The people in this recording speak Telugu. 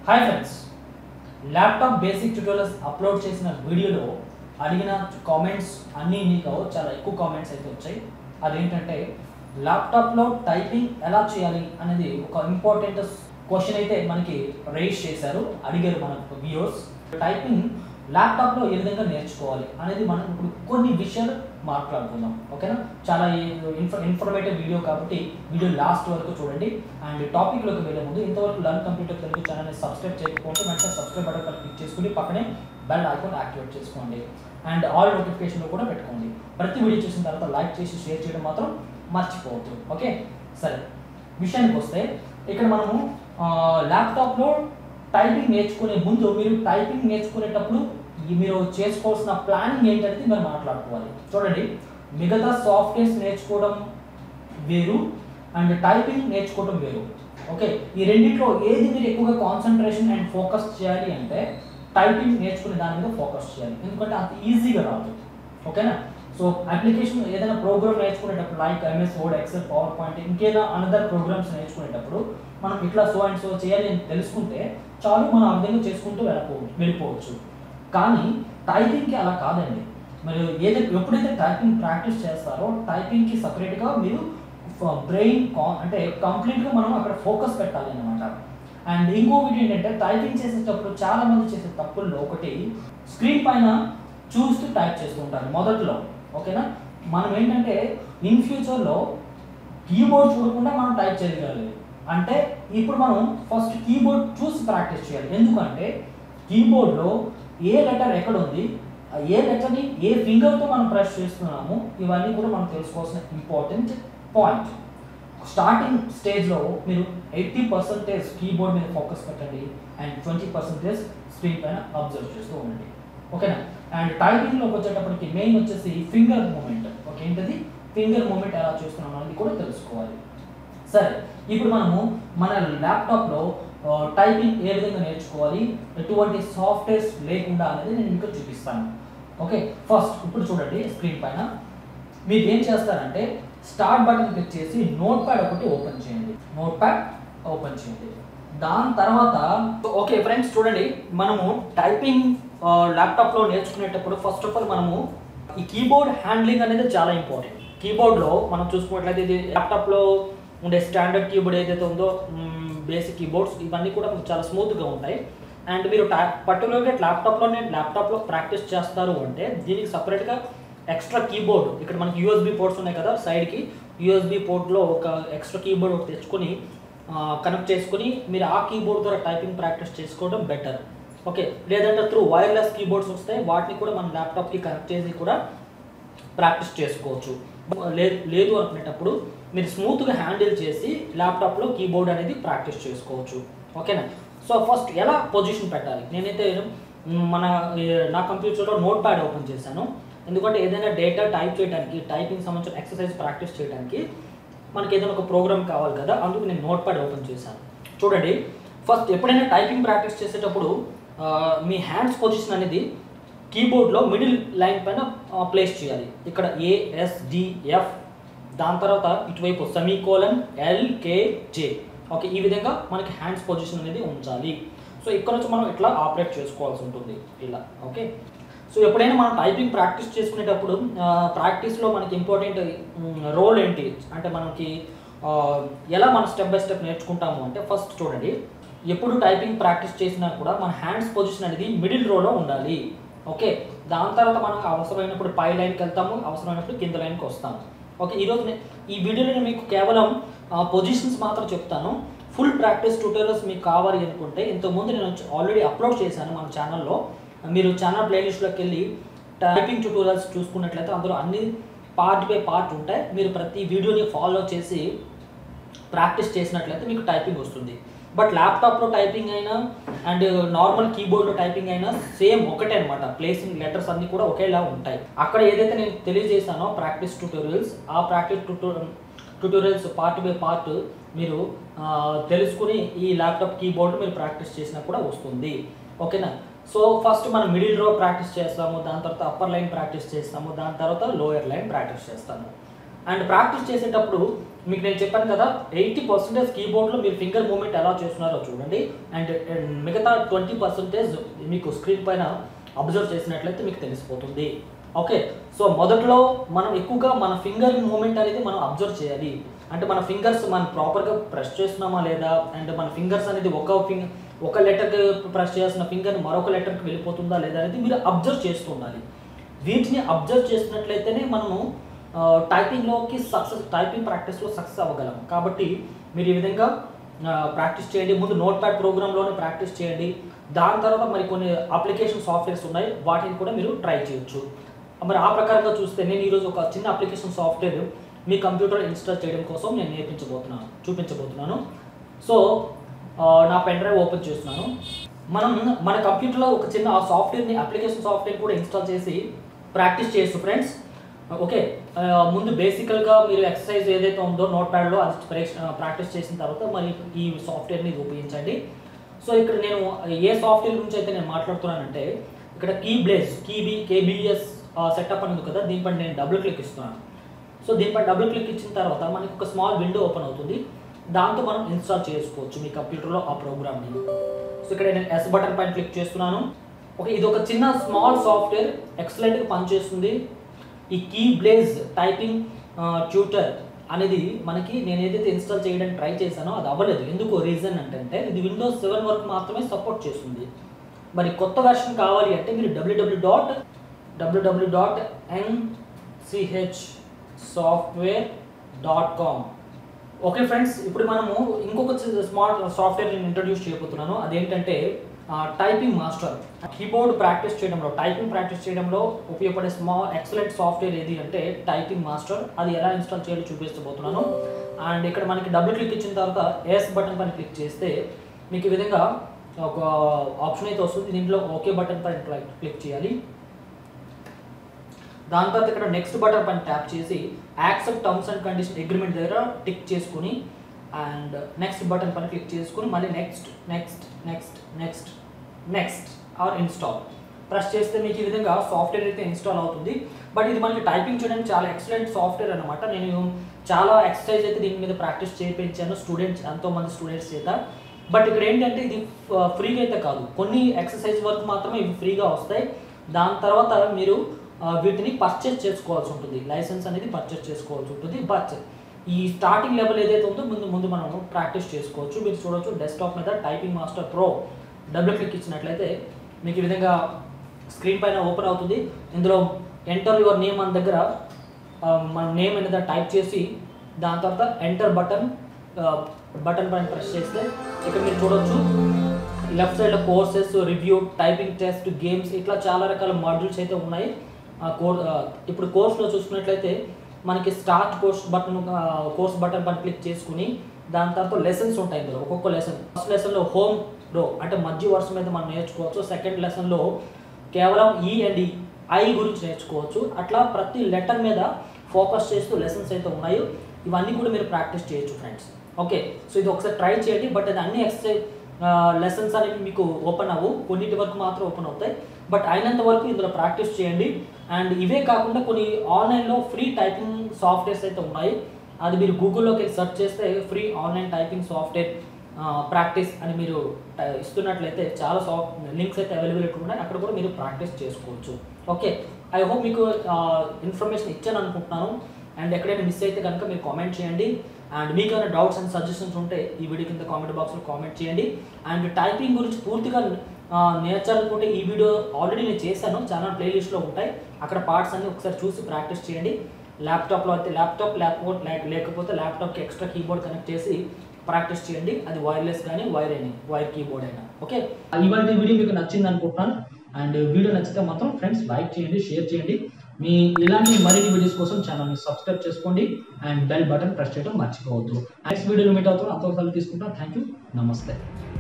hi friends laptop basic tutorials upload చేసిన వీడియోలో అడిగిన కామెంట్స్ అన్నీ మీకు చాలా ఎక్కువ కామెంట్స్ అయితే వచ్చాయి అదేంటంటే ల్యాప్టాప్లో టైపింగ్ ఎలా చేయాలి అనేది ఒక ఇంపార్టెంట్ క్వశ్చన్ అయితే మనకి రైజ్ చేశారు అడిగారు మన వ్యూవర్స్ టైపింగ్ ల్యాప్టాప్లో ఏ విధంగా నేర్చుకోవాలి అనేది మనం ఇప్పుడు కొన్ని విషయాలు మాట్లాడుకుందాం ఓకేనా చాలా ఇన్ఫ ఇన్ఫర్మేటివ్ వీడియో కాబట్టి వీడియో లాస్ట్ వరకు చూడండి అండ్ టాపిక్లోకి వెళ్ళే ముందు ఇంతవరకు లర్న్ కంప్యూటర్ తెలుగు ఛానల్ని సబ్స్క్రైబ్ చేయకపోతే వెంటనే సబ్స్క్రైబ్ బటన్ పైన క్లిక్ చేసుకుని పక్కనే బెల్ ఐకాన్ యాక్టివేట్ చేసుకోండి అండ్ ఆల్ నోటిఫికేషన్లు కూడా పెట్టుకోండి ప్రతి వీడియో చూసిన తర్వాత లైక్ చేసి షేర్ చేయడం మాత్రం మర్చిపోవద్దు ఓకే సరే విషయానికి వస్తే ఇక్కడ మనము ల్యాప్టాప్లో టైపింగ్ నేర్చుకునే ముందు మీరు టైపింగ్ నేర్చుకునేటప్పుడు ఈ మీరు చేసుకోవాల్సిన ప్లానింగ్ ఏంటనేది మీరు మాట్లాడుకోవాలి చూడండి మిగతా సాఫ్ట్వేర్స్ నేర్చుకోవడం వేరు అండ్ టైపింగ్ నేర్చుకోవడం వేరు ఓకే ఈ రెండిట్లో ఏది మీరు ఎక్కువగా కాన్సన్ట్రేషన్ అండ్ ఫోకస్ చేయాలి అంటే టైపింగ్ నేర్చుకునే దాని మీద ఫోకస్ చేయాలి ఎందుకంటే అంత ఈజీగా రాదు ఓకేనా సో అప్లికేషన్ ఏదైనా ప్రోగ్రామ్ నేర్చుకునేటప్పుడు like MS Word Excel PowerPoint ఇంకేదైనా అనదర్ ప్రోగ్రామ్స్ నేర్చుకునేటప్పుడు మనం ఇట్లా సో అండ్ సో చేయాలి అని తెలుసుకుంటే చాలు మనం ఆ విధంగా చేసుకుంటూ వెళ్ళిపో వెళ్ళిపోవచ్చు కానీ టైపింగ్కి అలా కాదండి మరి ఏదైతే ఎప్పుడైతే టైపింగ్ ప్రాక్టీస్ చేస్తారో టైపింగ్కి సపరేట్గా మీరు బ్రెయిన్ అంటే కంప్లీట్గా మనం అక్కడ ఫోకస్ పెట్టాలి అనమాట అండ్ ఇంకొకటి ఏంటంటే టైపింగ్ చేసేటప్పుడు చాలా మంది చేసే తప్పుల్లో ఒకటి స్క్రీన్ పైన చూస్తూ టైప్ చేస్తూ ఉంటారు మొదట్లో ఓకేనా మనం ఏంటంటే ఇన్ ఫ్యూచర్లో కీబోర్డ్ చూడకుండా మనం టైప్ చేయగలగాలి అంటే ఇప్పుడు మనం ఫస్ట్ కీబోర్డ్ చూసి ప్రాక్టీస్ చేయాలి ఎందుకంటే కీబోర్డ్లో ఏ లెటర్ ఎక్కడ ఉంది ఆ ఏ లెటర్ని ఏ ఫింగర్తో మనం ప్రెస్ చేస్తున్నాము ఇవన్నీ కూడా మనం తెలుసుకోవాల్సిన ఇంపార్టెంట్ పాయింట్ స్టార్టింగ్ స్టేజ్లో మీరు ఎయిటీ పర్సెంటేజ్ కీబోర్డ్ మీద ఫోకస్ పెట్టండి అండ్ ట్వంటీ పర్సెంటేజ్ స్క్రీన్ పైన అబ్జర్వ్ చేస్తూ ఉండండి ఓకేనా అండ్ టైపింగ్లోకి వచ్చేటప్పటికి మెయిన్ వచ్చేసి ఫింగర్ మూమెంట్ ఓకే ఏంటది ఫింగర్ మూమెంట్ ఎలా చేస్తున్నాం అనేది కూడా తెలుసుకోవాలి సరే ఇప్పుడు మనము మన ల్యాప్టాప్లో టైపింగ్ ఏ విధంగా నేర్చుకోవాలి ఎటువంటి సాఫ్ట్వేర్స్ లేకుండా అనేది నేను మీకు చూపిస్తాను ఓకే ఫస్ట్ ఇప్పుడు చూడండి స్క్రీన్ పైన మీరు ఏం చేస్తారంటే స్టార్ట్ బటన్ క్లిక్ చేసి నోట్ ప్యాడ్ ఒకటి ఓపెన్ చేయండి నోట్ ప్యాడ్ ఓపెన్ చేయండి దాని తర్వాత ఓకే ఫ్రెండ్స్ చూడండి మనము టైపింగ్ ల్యాప్టాప్లో నేర్చుకునేటప్పుడు ఫస్ట్ ఆఫ్ ఆల్ మనము ఈ కీబోర్డ్ హ్యాండ్లింగ్ అనేది చాలా ఇంపార్టెంట్ కీబోర్డ్లో మనం చూసుకున్నట్లయితే ఇది ల్యాప్టాప్లో ఉండే స్టాండర్డ్ కీబోర్డ్ ఏదైతే ఉందో బేసిక్ కీబోర్డ్స్ ఇవన్నీ కూడా చాలా స్మూత్గా ఉంటాయి అండ్ మీరు టా పర్టికులర్గా ల్యాప్టాప్లోనే ల్యాప్టాప్లో ప్రాక్టీస్ చేస్తారు అంటే దీనికి సపరేట్గా ఎక్స్ట్రా కీబోర్డ్ ఇక్కడ మనకి యూఎస్బీ పోర్ట్స్ ఉన్నాయి కదా సైడ్కి యూఎస్బీ పోర్ట్లో ఒక ఎక్స్ట్రా కీబోర్డ్ ఒకటి తెచ్చుకొని కనెక్ట్ చేసుకుని మీరు ఆ కీబోర్డ్ ద్వారా టైపింగ్ ప్రాక్టీస్ చేసుకోవడం బెటర్ ఓకే లేదంటే త్రూ వైర్లెస్ కీబోర్డ్స్ వస్తాయి వాటిని కూడా మన ల్యాప్టాప్కి కనెక్ట్ చేసి కూడా ప్రాక్టీస్ చేసుకోవచ్చు లేదు లేదు అనుకునేటప్పుడు మీరు స్మూత్గా హ్యాండిల్ చేసి ల్యాప్టాప్లో కీబోర్డ్ అనేది ప్రాక్టీస్ చేసుకోవచ్చు ఓకేనా సో ఫస్ట్ ఎలా పొజిషన్ పెట్టాలి నేనైతే మన నా కంప్యూటర్లో నోట్ ప్యాడ్ ఓపెన్ చేశాను ఎందుకంటే ఏదైనా డేటా టైప్ చేయడానికి టైపింగ్ సంబంధించిన ఎక్సర్సైజ్ ప్రాక్టీస్ చేయడానికి మనకి ఏదైనా ఒక ప్రోగ్రామ్ కావాలి కదా అందుకు నేను నోట్ ప్యాడ్ ఓపెన్ చేశాను చూడండి ఫస్ట్ ఎప్పుడైనా టైపింగ్ ప్రాక్టీస్ చేసేటప్పుడు మీ హ్యాండ్స్ పొజిషన్ అనేది కీబోర్డ్లో మిడిల్ లైన్ పైన ప్లేస్ చేయాలి ఇక్కడ ఏఎస్డిఎఫ్ దాని తర్వాత ఇటువైపు సెమీకోలన్ ఎల్కేజే ఓకే ఈ విధంగా మనకి హ్యాండ్స్ పొజిషన్ అనేది ఉంచాలి సో ఇక్కడ నుంచి మనం ఇట్లా ఆపరేట్ చేసుకోవాల్సి ఉంటుంది ఇలా ఓకే సో ఎప్పుడైనా మనం టైపింగ్ ప్రాక్టీస్ చేసుకునేటప్పుడు ప్రాక్టీస్లో మనకి ఇంపార్టెంట్ రోల్ ఏంటి అంటే మనకి ఎలా మనం స్టెప్ బై స్టెప్ నేర్చుకుంటాము అంటే ఫస్ట్ చూడండి ఎప్పుడు టైపింగ్ ప్రాక్టీస్ చేసినా కూడా మన హ్యాండ్స్ పొజిషన్ అనేది మిడిల్ రోలో ఉండాలి ఓకే దాని తర్వాత మనం అవసరమైనప్పుడు పై లైన్కి వెళ్తాము అవసరమైనప్పుడు కింద లైన్కి వస్తాము ఓకే ఈరోజు ఈ వీడియోలో నేను మీకు కేవలం పొజిషన్స్ మాత్రం చెప్తాను ఫుల్ ప్రాక్టీస్ ట్యూటోరియల్స్ మీకు కావాలి అనుకుంటే ఇంతకుముందు నేను ఆల్రెడీ అప్లోడ్ చేశాను మన ఛానల్లో మీరు ఛానల్ ప్లేలిస్ట్లోకి వెళ్ళి టైపింగ్ ట్యూటోరియల్స్ చూసుకున్నట్లయితే అందులో అన్ని పార్ట్ బై పార్ట్ ఉంటాయి మీరు ప్రతి వీడియోని ఫాలో చేసి ప్రాక్టీస్ చేసినట్లయితే మీకు టైపింగ్ వస్తుంది బట్ ల్యాప్టాప్లో టైపింగ్ అయినా అండ్ నార్మల్ కీబోర్డ్లో టైపింగ్ అయినా సేమ్ ఒకటే అనమాట ప్లేసింగ్ లెటర్స్ అన్నీ కూడా ఒకేలా ఉంటాయి అక్కడ ఏదైతే నేను తెలియజేశానో ప్రాక్టీస్ ట్యూటోరియల్స్ ఆ practice tutorials part by part మీరు తెలుసుకుని ఈ ల్యాప్టాప్ కీబోర్డ్ మీరు ప్రాక్టీస్ చేసినా కూడా వస్తుంది ఓకేనా సో ఫస్ట్ మనం మిడిల్ రో ప్రాక్టీస్ చేస్తాము దాని తర్వాత అప్పర్ లైన్ ప్రాక్టీస్ చేస్తాము దాని తర్వాత లోయర్ లైన్ ప్రాక్టీస్ చేస్తాము అండ్ ప్రాక్టీస్ చేసేటప్పుడు మీకు నేను చెప్పాను కదా ఎయిటీ పర్సెంటేజ్ కీబోర్డ్లో మీరు ఫింగర్ మూమెంట్ ఎలా చేస్తున్నారో చూడండి అండ్ మిగతా ట్వంటీ పర్సెంటేజ్ మీకు స్క్రీన్ పైన అబ్జర్వ్ చేసినట్లయితే మీకు తెలిసిపోతుంది ఓకే సో మొదట్లో మనం ఎక్కువగా మన ఫింగర్ మూమెంట్ అనేది మనం అబ్జర్వ్ చేయాలి అంటే మన ఫింగర్స్ మనం ప్రాపర్గా ప్రెస్ చేస్తున్నామా లేదా అండ్ మన ఫింగర్స్ అనేది ఒక ఫింగర్ ఒక లెటర్కి ప్రెస్ చేసిన ఫింగర్ మరొక లెటర్కి వెళ్ళిపోతుందా లేదా అనేది మీరు అబ్జర్వ్ చేస్తూ ఉండాలి వీటిని అబ్జర్వ్ చేసినట్లయితేనే మనము టైపింగ్లోకి సక్సెస్ టైపింగ్ ప్రాక్టీస్లో సక్సెస్ అవ్వగలం కాబట్టి మీరు ఈ విధంగా ప్రాక్టీస్ చేయండి ముందు నోట్ ప్యాడ్ ప్రోగ్రాంలోనే ప్రాక్టీస్ చేయండి దాని తర్వాత మరి కొన్ని అప్లికేషన్ సాఫ్ట్వేర్స్ ఉన్నాయి వాటిని కూడా మీరు ట్రై చేయొచ్చు మరి ఆ ప్రకారంగా చూస్తే నేను ఈరోజు ఒక చిన్న అప్లికేషన్ సాఫ్ట్వేర్ మీ కంప్యూటర్ ఇన్స్టాల్ చేయడం కోసం నేను నేర్పించబోతున్నాను చూపించబోతున్నాను సో ఆ, నా పెన్ డ్రైవ్ ఓపెన్ చేస్తున్నాను మనం మన కంప్యూటర్లో ఒక చిన్న ఆ సాఫ్ట్వేర్ని అప్లికేషన్ సాఫ్ట్వేర్ కూడా ఇన్స్టాల్ చేసి ప్రాక్టీస్ చేయొచ్చు ఫ్రెండ్స్ ఓకే ఆ, ముందు బేసికల్గా మీరు ఎక్సర్సైజ్ ఏదైతే ఉందో నోట్ ప్యాడ్లో అది ప్రేక్ష- ప్రాక్టీస్ చేసిన తర్వాత మరి ఈ సాఫ్ట్వేర్ని ఉపయోగించండి సో ఇక్కడ నేను ఏ సాఫ్ట్వేర్ గురించి అయితే నేను మాట్లాడుతున్నానంటే ఇక్కడ కీ బ్లేజ్ కీబీ కేబిఎస్ సెటప్ అని ఉంది కదా దీనిపై నేను డబుల్ క్లిక్ ఇస్తున్నాను సో దీనిపై డబుల్ క్లిక్ ఇచ్చిన తర్వాత మనకి ఒక స్మాల్ విండో ఓపెన్ అవుతుంది దాంతో మనం ఇన్స్టాల్ చేసుకోవచ్చు మీ కంప్యూటర్లో ఆ ప్రోగ్రామ్ని సో ఇక్కడ నేను ఎస్ బటన్ పైన క్లిక్ చేస్తున్నాను ఓకే ఇది ఒక చిన్న స్మాల్ సాఫ్ట్వేర్ ఎక్సలెంట్గా పనిచేస్తుంది ఈ కీ బ్లేజ్ టైపింగ్ ట్యూటర్ అనేది మనకి నేను ఏదైతే ఇన్స్టాల్ చేయడానికి ట్రై చేశానో అది అవ్వలేదు ఎందుకు రీజన్ అంటే ఇది విండోస్ సెవెన్ వరకు మాత్రమే సపోర్ట్ చేస్తుంది మరి కొత్త వెర్షన్ కావాలి అంటే మీరు W W dot W W dot NCH software dot com okay friends ఇప్పుడు మనము ఇంకొక స్మార్ట్ సాఫ్ట్వేర్ నేను ఇంట్రడ్యూస్ చేయబోతున్నాను అదేంటంటే టైపింగ్ మాస్టర్ కీబోర్డ్ ప్రాక్టీస్ చేయడంలో టైపింగ్ ప్రాక్టీస్ చేయడంలో ఉపయోగపడే స్మాల్ ఎక్సలెంట్ సాఫ్ట్వేర్ ఏది అంటే టైపింగ్ మాస్టర్ అది ఎలా ఇన్స్టాల్ చేయాలో చూపిస్తబోతున్నాను అండ్ ఇక్కడ మనకి డబుల్ క్లిక్ ఇచ్చిన తర్వాత ఎస్ బటన్ పైన క్లిక్ చేస్తే మీకు ఈ విధంగా ఒక ఆప్షన్ అయితే వస్తుంది దీంట్లో ఓకే బటన్ పైన క్లిక్ చేయాలి దాని తర్వాత ఇక్కడ నెక్స్ట్ బటన్ పైన ట్యాప్ చేసి accept terms and condition agreement దగ్గర టిక్ చేసుకుని అండ్ నెక్స్ట్ బటన్ పైన క్లిక్ చేసుకుని మళ్ళీ next next next next next or install press చేస్తే మీకు ఈ విధంగా సాఫ్ట్వేర్ అయితే ఇన్స్టాల్ అవుతుంది బట్ ఇది మనకి టైపింగ్ చేయడానికి చాలా ఎక్సలెంట్ సాఫ్ట్వేర్ అనమాట నేను చాలా ఎక్సర్సైజ్ అయితే దీని మీద ప్రాక్టీస్ చేయించాను స్టూడెంట్స్ ఎంతో మంది స్టూడెంట్స్ చేత బట్ ఇక్కడ ఏంటంటే ఇది ఫ్రీగా అయితే కాదు కొన్ని ఎక్సర్సైజ్ వరకు మాత్రమే ఇవి ఫ్రీగా వస్తాయి దాని తర్వాత మీరు ఆ, వీటిని పర్చేస్ చేసుకోవాల్సి ఉంటుంది లైసెన్స్ అనేది పర్చేస్ చేసుకోవాల్సి ఉంటుంది బట్ ఈ స్టార్టింగ్ లెవెల్ ఏదైతే ఉందో ముందు ముందు మనం ప్రాక్టీస్ చేసుకోవచ్చు మీరు చూడొచ్చు డెస్క్టాప్ మీద Typing Master Pro double click ఇచ్చినట్లయితే మీకు ఈ విధంగా స్క్రీన్ పైన ఓపెన్ అవుతుంది ఇందులో ఎంటర్ యువర్ నేమ్ మన దగ్గర ఆ, మన నేమ్ అనేది టైప్ చేసి దాని తర్వాత ఎంటర్ బటన్ బటన్ పైన ప్రెస్ చేస్తే ఇక్కడ మీరు చూడొచ్చు లెఫ్ట్ సైడ్లో courses review typing test games ఇట్లా చాలా రకాల మాడ్యూల్స్ అయితే ఉన్నాయి ఆ కోర్ ఆ, ఇప్పుడు కోర్స్లో చూసుకున్నట్లయితే మనకి start course button course button పైన క్లిక్ చేసుకుని దాని తర్వాత లెసన్స్ ఉంటాయి ఇందులో ఒక్కొక్క లెసన్ ఫస్ట్ లెసన్లో హోమ్ రో అంటే మధ్య వరుస మీద మనం నేర్చుకోవచ్చు సెకండ్ లెసన్లో కేవలం ఈ అండ్ ఈ ఐ గురించి నేర్చుకోవచ్చు అట్లా ప్రతి లెటర్ మీద ఫోకస్ చేస్తూ లెసన్స్ అయితే ఉన్నాయి ఇవన్నీ కూడా మీరు ప్రాక్టీస్ చేయొచ్చు ఫ్రెండ్స్ ఓకే సో ఇది ఒకసారి ట్రై చేయండి బట్ అది అన్ని ఎక్సర్సైజ్ లెసన్స్ అనేవి మీకు ఓపెన్ అవ్వు కొన్నిటి వరకు మాత్రం ఓపెన్ అవుతాయి బట్ అయినంత వరకు ఇందులో ప్రాక్టీస్ చేయండి అండ్ ఇవే కాకుండా కొన్ని ఆన్లైన్లో ఫ్రీ టైపింగ్ సాఫ్ట్వేర్స్ అయితే ఉన్నాయి అది మీరు గూగుల్లోకి వెళ్ళి సెర్చ్ చేస్తే free online typing software practice అని మీరు టై- ఇస్తున్నట్లయితే చాలా సాఫ్ట్ లింక్స్ అయితే అవైలబిలిటీ ఉన్నాయి అక్కడ కూడా మీరు ప్రాక్టీస్ చేసుకోవచ్చు ఓకే ఐ హోప్ మీకు ఇన్ఫర్మేషన్ ఇచ్చాను అనుకుంటున్నాను అండ్ ఎక్కడైనా మిస్ అయితే కనుక మీరు కామెంట్ చేయండి అండ్ మీకు ఏమైనా డౌట్స్ అండ్ సజెషన్స్ ఉంటే ఈ వీడియో కింద కామెంట్ బాక్స్లో కామెంట్ చేయండి అండ్ టైపింగ్ గురించి పూర్తిగా ఆ, నేర్చాలనుకుంటే ఈ వీడియో ఆల్రెడీ నేను చేశాను చాలా ప్లేలిస్ట్లో ఉంటాయి అక్కడ పార్ట్స్ అన్ని ఒకసారి చూసి ప్రాక్టీస్ చేయండి ల్యాప్టాప్లో అయితే ల్యాప్టాప్ ల్యాప్టాప్ లేకపోతే ల్యాప్టాప్కి ఎక్స్ట్రా కీబోర్డ్ కనెక్ట్ చేసి ప్రాక్టీస్ చేయండి అది వైర్లెస్ కానీ వైర్ అయినా వైర్ కీబోర్డ్ అయినా ఓకే ఇవాళ వీడియో మీకు నచ్చింది అనుకుంటున్నాను అండ్ వీడియో నచ్చితే మాత్రం ఫ్రెండ్స్ లైక్ చేయండి షేర్ చేయండి మీ ఇలాంటి మరిన్ని వీడియోస్ కోసం ఛానల్ని సబ్స్క్రైబ్ చేసుకోండి అండ్ బెల్ బటన్ ప్రెస్ చేయడం మర్చిపోవద్దు నెక్స్ట్ వీడియోలో మీట్ అవుతాం అంతవరకు తీసుకుంటాం థ్యాంక్ యూ నమస్తే